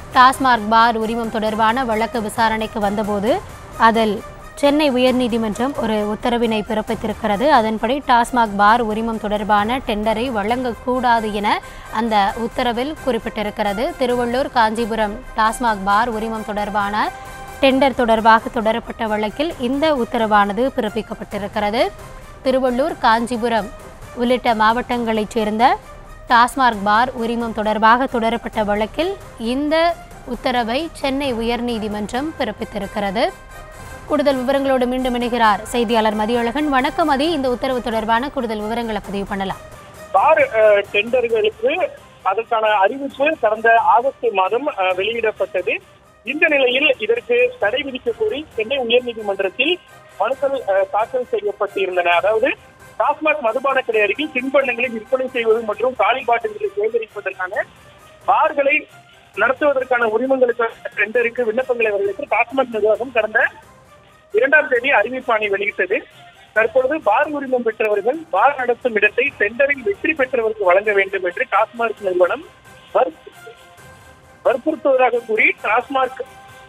டாஸ்மாக் பார் உரிமம் தொடர்பான வழக்கு விசாரணைக்கு வந்தபோது அதில் சென்னை உயர்நீதிமன்றம் ஒரு உத்தரவினை பிறப்பித்திருக்கிறது அதன்படி டாஸ்மாக் பார் உரிமம் தொடர்பான டெண்டரை வழங்கக்கூடாது என அந்த உத்தரவில் குறிப்பிட்டிருக்கிறது திருவள்ளூர் காஞ்சிபுரம் டாஸ்மாக் பார் உரிமம் தொடர்பான டெண்டர் தொடர்பாக தொடரப்பட்ட வழக்கில் இந்த உத்தரவானது பிறப்பிக்கப்பட்டிருக்கிறது திருவள்ளூர் காஞ்சிபுரம் உள்ளிட்ட மாவட்டங்களைச் சேர்ந்த டாஸ்மாக் பார் உரிமம் தொடர்பாக தொடரப்பட்ட வழக்கில் இந்த உத்தரவை சென்னை உயர்நீதிமன்றம் பிறப்பித்திருக்கிறது கூடுதல் விவரங்களோடு மீண்டும் இணைகிறார் செய்தியாளர் மதியழகன் வணக்கம் மதி இந்த உத்தரவு தொடர்பான கூடுதல் விவரங்களை பதிவு பண்ணலாம் பார் அஹ், டெண்டர்களுக்கு அதற்கான அறிவிப்பு கடந்த ஆகஸ்ட் மாதம் அஹ், வெளியிடப்பட்டது இந்த நிலையில் இதற்கு தடை விதிக்க கோரி சென்னை உயர்நீதிமன்றத்தில் மனுக்கள் அஹ், தாக்கல் செய்யப்பட்டிருந்தன அதாவது டாஸ்மாக் மதுபான கடை அருகில் தின்பண்டங்களை விற்பனை செய்வது மற்றும் காலி பாட்டில்களை சேகரிப்பதற்கான பார்களை நடத்துவதற்கான உரிமங்களுக்கான டெண்டருக்கு விண்ணப்பங்களை வரவேற்று டாஸ்மாக் நிர்வாகம் கடந்த இரண்டாம் தேதி அறிவிப்பாணை வெளியிட்டது தற்பொழுது பார் உரிமம் பெற்றவர்கள் பார் நடத்தும் இடத்தை டெண்டரில் வெற்றி பெற்றவருக்கு வழங்க வேண்டும் என்று டாஸ்மாக் நிறுவனம் வற்பு- வற்புறுத்துவதாக கூறி டாஸ்மாக்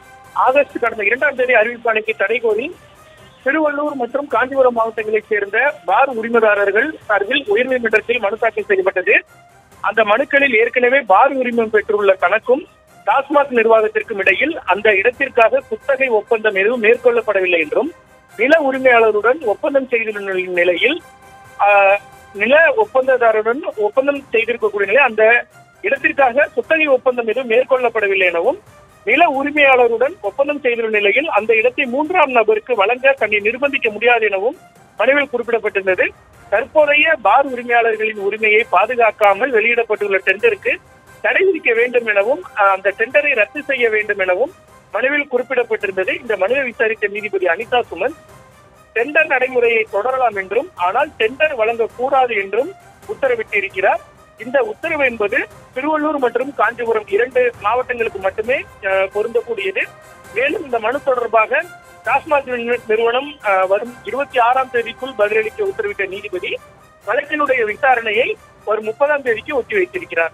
ஆகஸ்ட் கடந்த இரண்டாம் தேதி அறிவிப்பாணைக்கு தடை கோரி திருவள்ளூர் மற்றும் காஞ்சிபுரம் மாவட்டங்களைச் சேர்ந்த பார் உரிமதாரர்கள் சார்பில் உயர்நீதிமன்றத்தில் மனு தாக்கல் செய்யப்பட்டது அந்த மனுக்களில் ஏற்கனவே பார் உரிமம் பெற்றுள்ள கணக்கும் டாஸ்மாக் நிர்வாகத்திற்கும் இடையில் அந்த இடத்திற்காக குத்தகை ஒப்பந்தம் எதுவும் மேற்கொள்ளப்படவில்லை என்றும் நில உரிமையாளருடன் ஒப்பந்தம் செய்துள்ள நிலையில் ஆஹ், நில ஒப்பந்ததாரருடன் ஒப்பந்தம் செய்திருக்கக்கூடிய நிலை அந்த இடத்திற்காக குத்தகை ஒப்பந்தம் எதுவும் மேற்கொள்ளப்படவில்லை எனவும் நில உரிமையாளருடன் ஒப்பந்தம் செய்துள்ள நிலையில் அந்த இடத்தை மூன்றாம் நபருக்கு வழங்க தன்னை நிர்பந்திக்க முடியாது எனவும் மனுவில் குறிப்பிடப்பட்டிருந்தது தற்போதைய பார் உரிமையாளர்களின் உரிமையை பாதுகாக்காமல் வெளியிடப்பட்டுள்ள டெண்டருக்கு தடை விதிக்க வேண்டும் எனவும் அஹ், அந்த டெண்டரை ரத்து செய்ய வேண்டும் எனவும் மனுவில் குறிப்பிடப்பட்டிருந்தது இந்த மனுவை விசாரித்த நீதிபதி அனிதா சுமன் டெண்டர் நடைமுறையை தொடரலாம் என்றும் ஆனால் டெண்டர் வழங்கக்கூடாது என்றும் உத்தரவிட்டிருக்கிறார் இந்த உத்தரவு என்பது திருவள்ளூர் மற்றும் காஞ்சிபுரம் இரண்டு மாவட்டங்களுக்கு மட்டுமே அஹ், பொருந்தக்கூடியது மேலும் இந்த மனு தொடர்பாக டாஸ்மாக் நிறுவ- நிறுவனம் அஹ், வரும் இருபத்தி ஆறாம் தேதிக்குள் பதிலளிக்க உத்தரவிட்ட நீதிபதி வழக்கினுடைய விசாரணையை வரும் முப்பதாம் தேதிக்கு ஒத்திவைத்திருக்கிறார்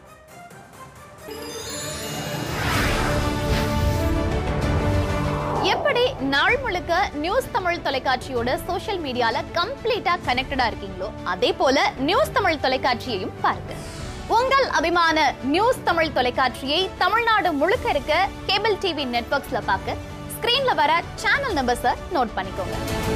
எப்படி நாள் முழுக்க நியூஸ் தமிழ் தொலைக்காட்சியோட சோஷியல் மீடியால கம்ப்ளீட்டா கனெக்டடா இருக்கீங்களோ அதே போல நியூஸ் தமிழ் தொலைக்காட்சியையும் பாருங்க உங்கள் அபிமான நியூஸ் தமிழ் தொலைக்காட்சியை தமிழ்நாடு முழுக்க இருக்க கேபிள் டிவி நெட்வொர்க்ஸ்ல பார்க்க ஸ்கிரீன்ல வர சேனல் நம்பர்ஸை நோட் பண்ணிக்கோங்க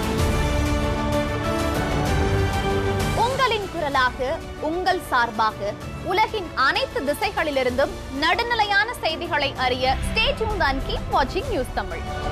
உங்களின் குரலாக உங்கள் சார்பாக உலகின் அனைத்து திசைகளிலிருந்தும் நடுநிலையான செய்திகளை அறிய ஸ்டே டியூன் அண்ட் கீப் வாட்சிங் நியூஸ் தமிழ்